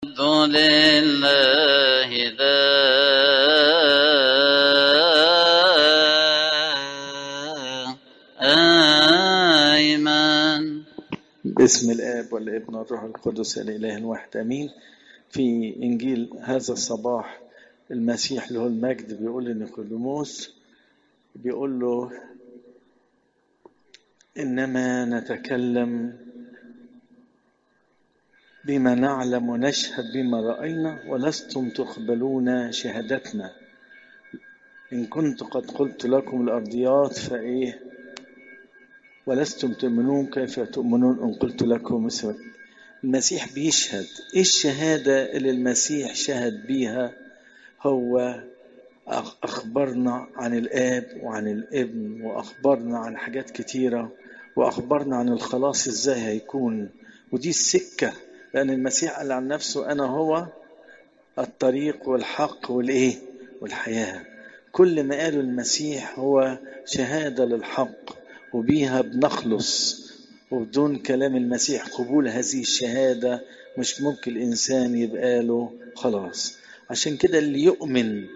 لله دائما باسم الآب والابن والروح القدس الإله الواحد أمين في إنجيل هذا الصباح المسيح له المجد بيقول لنيقوديموس بيقول له إنما نتكلم بما نعلم ونشهد بما رأينا ولستم تقبلون شهادتنا إن كنت قد قلت لكم الأرضيات فإيه ولستم تؤمنون كيف تؤمنون إن قلت لكم مثل المسيح بيشهد إيه الشهادة اللي المسيح شهد بيها هو أخبرنا عن الآب وعن الابن وأخبرنا عن حاجات كتيرة وأخبرنا عن الخلاص إزاي هيكون ودي السكة لأن المسيح قال عن نفسه أنا هو الطريق والحق والإيه والحياة كل ما قاله المسيح هو شهادة للحق وبيها بنخلص وبدون كلام المسيح قبول هذه الشهادة مش ممكن الإنسان يبقى له خلاص عشان كده اللي يؤمن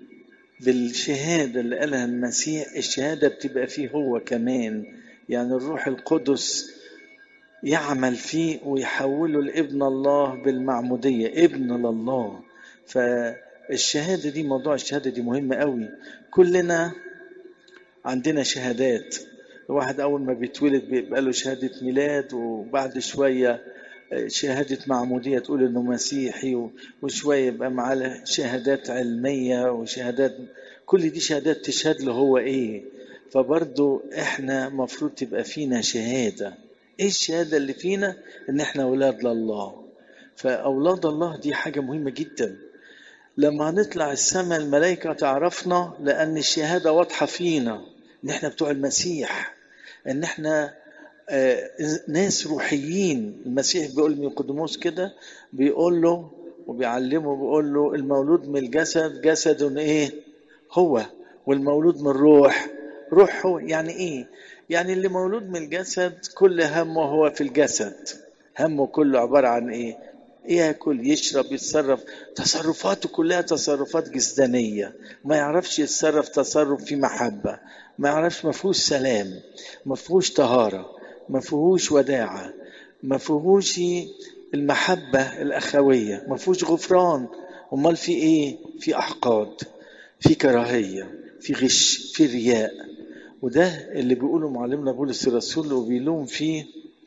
بالشهادة اللي قالها المسيح الشهادة بتبقى فيه هو كمان يعني الروح القدس يعمل فيه ويحوله لابن الله بالمعمودية ابن لله فالشهادة دي موضوع الشهادة دي مهمة قوي كلنا عندنا شهادات الواحد أول ما بيتولد بيبقى له شهادة ميلاد وبعد شوية شهادة معمودية تقول إنه مسيحي وشوية يبقى معاه شهادات علمية وشهادات كل دي شهادات تشهد له هو إيه فبرضه إحنا مفروض تبقى فينا شهادة إيه الشهادة اللي فينا إن إحنا أولاد لله فأولاد الله دي حاجة مهمة جدا لما هنطلع السماء الملائكة تعرفنا لأن الشهادة واضحة فينا إن إحنا بتوع المسيح إن إحنا آه ناس روحيين المسيح بيقول لنيقوديموس كده بيقول له وبيعلمه بيقول له المولود من الجسد جسد ايه هو والمولود من الروح روح هو يعني ايه يعني اللي مولود من الجسد كل همه هو في الجسد همه كله عبارة عن ايه ياكل يشرب يتصرف تصرفاته كلها تصرفات جسدانية ما يعرفش يتصرف تصرف في محبة ما يعرفش ما فيهوش سلام ما فيهوش طهارة ما فيهوش وداعة ما فيهوش المحبة الأخوية ما فيهوش غفران أمال في إيه في أحقاد في كراهية في غش في رياء وده اللي بيقوله معلمنا بولس الرسول وبيلوم فيه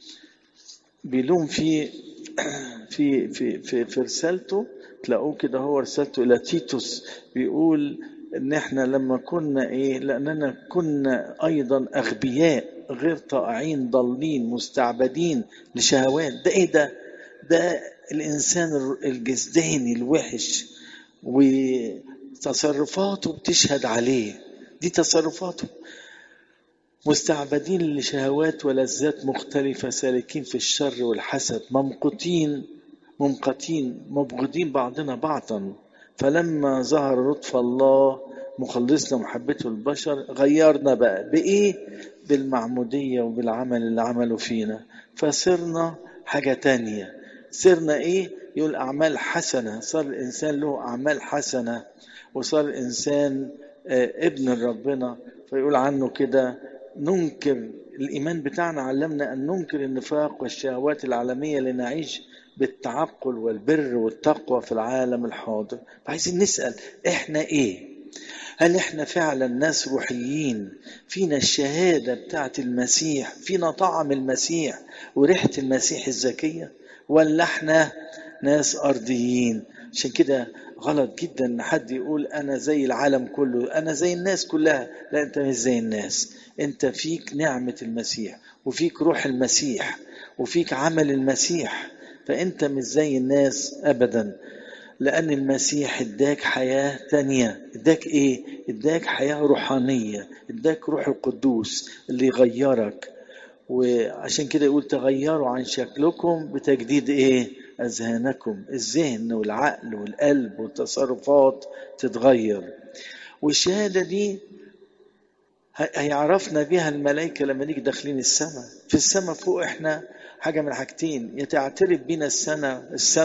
بيلوم فيه في في في في رسالته تلاقوه كده هو رسالته الى تيتوس بيقول ان احنا لما كنا ايه لاننا كنا ايضا اغبياء غير طائعين ضالين مستعبدين لشهوات ده ايه ده ده الانسان الجسداني الوحش وتصرفاته بتشهد عليه دي تصرفاته مستعبدين لشهوات ولذات مختلفة سالكين في الشر والحسد ممقوتين ممقتين مبغضين بعضنا بعضا فلما ظهر لطف الله مخلصنا محبته البشر غيرنا بقى بإيه؟ بالمعمودية وبالعمل اللي عمله فينا فصرنا حاجة تانية صرنا إيه؟ يقول أعمال حسنة صار الإنسان له أعمال حسنة وصار الإنسان ابن ربنا فيقول عنه كده ننكر الإيمان بتاعنا علمنا أن ننكر النفاق والشهوات العالمية لنعيش بالتعقل والبر والتقوى في العالم الحاضر فعايزين نسأل إحنا إيه هل إحنا فعلا ناس روحيين فينا الشهادة بتاعت المسيح فينا طعم المسيح وريحة المسيح الزكية ولا إحنا ناس أرضيين عشان كده غلط جدا ان حد يقول انا زي العالم كله انا زي الناس كلها لا انت مش زي الناس انت فيك نعمة المسيح وفيك روح المسيح وفيك عمل المسيح فانت مش زي الناس ابدا لان المسيح اداك حياة تانية اداك ايه اداك حياة روحانية اداك روح القدوس اللي يغيرك وعشان كده يقول تغيروا عن شكلكم بتجديد ايه أذهانكم الذهن والعقل والقلب والتصرفات تتغير والشهادة دي هيعرفنا بيها الملائكة لما نيجي داخلين السماء في السماء فوق احنا حاجة من حاجتين يا تعترف بينا السنة السماء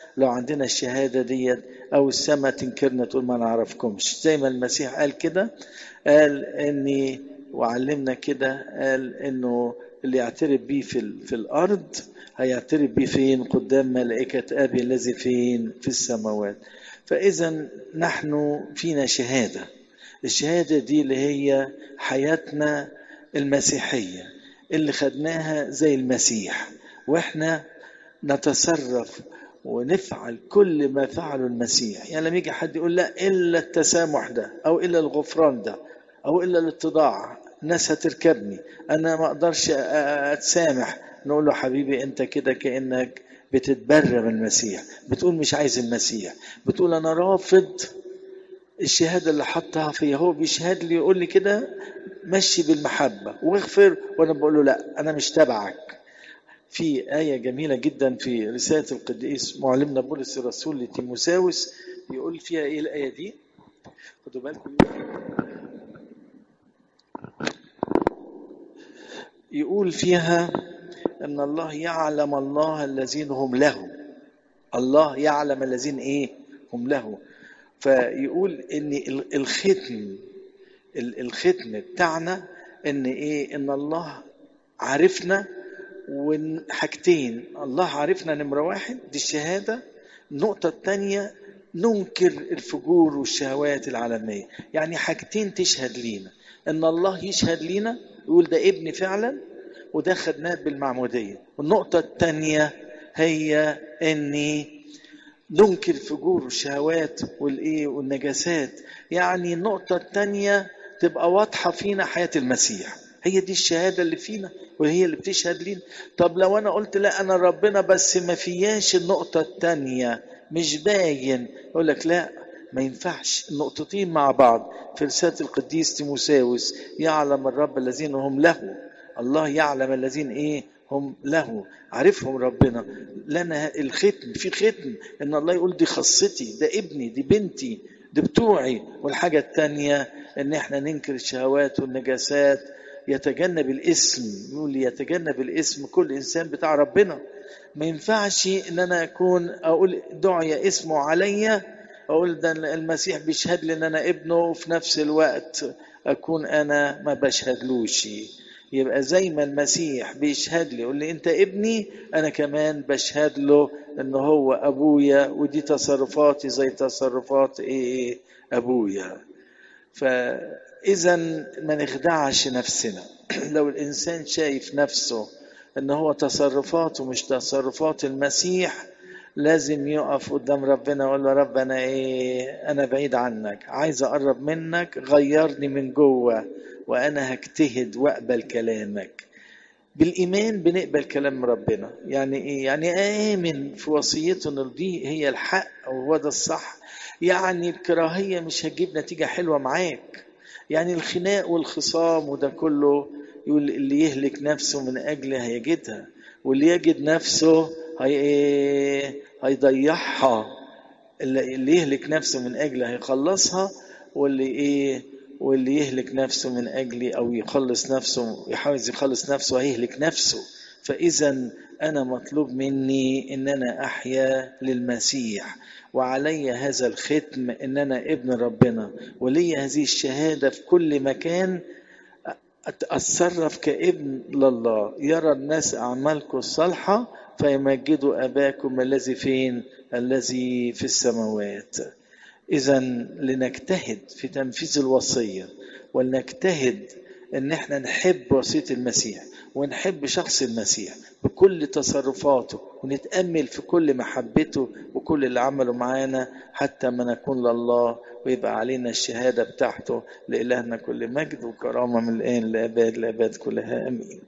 لو عندنا الشهادة ديت أو السماء تنكرنا تقول ما نعرفكمش زي ما المسيح قال كده قال إني وعلمنا كده قال إنه اللي يعترف بيه في, في الأرض هيعترف بيه فين قدام ملائكة أبي الذي فين في السماوات فإذا نحن فينا شهادة الشهادة دي اللي هي حياتنا المسيحية اللي خدناها زي المسيح واحنا نتصرف ونفعل كل ما فعله المسيح يعني لما يجي حد يقول لا إلا التسامح ده أو إلا الغفران ده أو إلا الاتضاع الناس هتركبني أنا ما أقدرش أتسامح نقول له حبيبي أنت كده كأنك بتتبرى من المسيح بتقول مش عايز المسيح بتقول أنا رافض الشهادة اللي حطها فيا هو بيشهد لي يقول لي كده مشي بالمحبة واغفر وأنا بقول له لا أنا مش تبعك في آية جميلة جدا في رسالة القديس معلمنا بولس الرسول لتيموساوس بيقول فيها إيه الآية دي خدوا بالكم يقول فيها أن الله يعلم الله الذين هم له الله يعلم الذين إيه هم له فيقول ان الختم الختم بتاعنا ان ايه ان الله عرفنا وحاجتين الله عرفنا نمرة واحد دي الشهادة النقطة الثانية ننكر الفجور والشهوات العالمية يعني حاجتين تشهد لينا ان الله يشهد لينا يقول ده ابني فعلا وده خدناه بالمعمودية والنقطة الثانية هي اني ننكر فجور الشهوات والايه والنجاسات يعني النقطة الثانية تبقى واضحة فينا حياة المسيح هي دي الشهادة اللي فينا وهي اللي بتشهد لينا طب لو أنا قلت لا أنا ربنا بس ما فياش النقطة الثانية مش باين يقول لك لا ما ينفعش النقطتين مع بعض في رسالة القديس تيموساوس يعلم الرب الذين هم له الله يعلم الذين ايه هم له عارفهم ربنا لنا الختم في ختم ان الله يقول دي خاصتي ده ابني دي بنتي دي بتوعي والحاجة التانية ان احنا ننكر الشهوات والنجاسات يتجنب الاسم يقول لي يتجنب الاسم كل انسان بتاع ربنا ما ينفعش ان انا اكون اقول دعي اسمه عليا اقول ده المسيح بيشهد لي ان انا ابنه وفي نفس الوقت اكون انا ما بشهدلوش يبقى زي ما المسيح بيشهد لي يقول لي انت ابني انا كمان بشهد له ان هو ابويا ودي تصرفاتي زي تصرفات ايه ابويا فاذا ما نخدعش نفسنا لو الانسان شايف نفسه ان هو تصرفاته مش تصرفات المسيح لازم يقف قدام ربنا ويقول له رب انا ايه انا بعيد عنك عايز اقرب منك غيرني من جوه وانا هجتهد واقبل كلامك بالايمان بنقبل كلام ربنا يعني ايه يعني امن في وصيته ان دي هي الحق او هو ده الصح يعني الكراهيه مش هتجيب نتيجه حلوه معاك يعني الخناق والخصام وده كله يقول اللي يهلك نفسه من اجل هيجدها واللي يجد نفسه هي ايه هيضيعها اللي يهلك نفسه من اجل هيخلصها واللي ايه واللي يهلك نفسه من أجلي أو يخلص نفسه يحاول يخلص نفسه هيهلك نفسه فإذا أنا مطلوب مني إن أنا أحيا للمسيح وعلي هذا الختم إن أنا ابن ربنا ولي هذه الشهادة في كل مكان أتصرف كابن لله يرى الناس أعمالكم الصالحة فيمجدوا أباكم الذي فين الذي في السماوات إذا لنجتهد في تنفيذ الوصية ولنجتهد إن احنا نحب وصية المسيح ونحب شخص المسيح بكل تصرفاته ونتأمل في كل محبته وكل اللي عمله معانا حتى ما نكون لله ويبقى علينا الشهادة بتاعته لإلهنا كل مجد وكرامة من الآن لأباد لأباد كلها أمين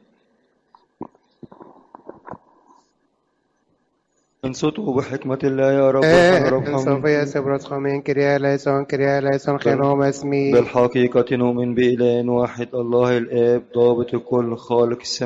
انصتوا بحكمة الله يا رب Sofia Sebros Homin Kyria eleison Kyria eleison Genom اسمي بالحقيقة نؤمن بإله واحد الله الآب ضابط الكل خالق السماء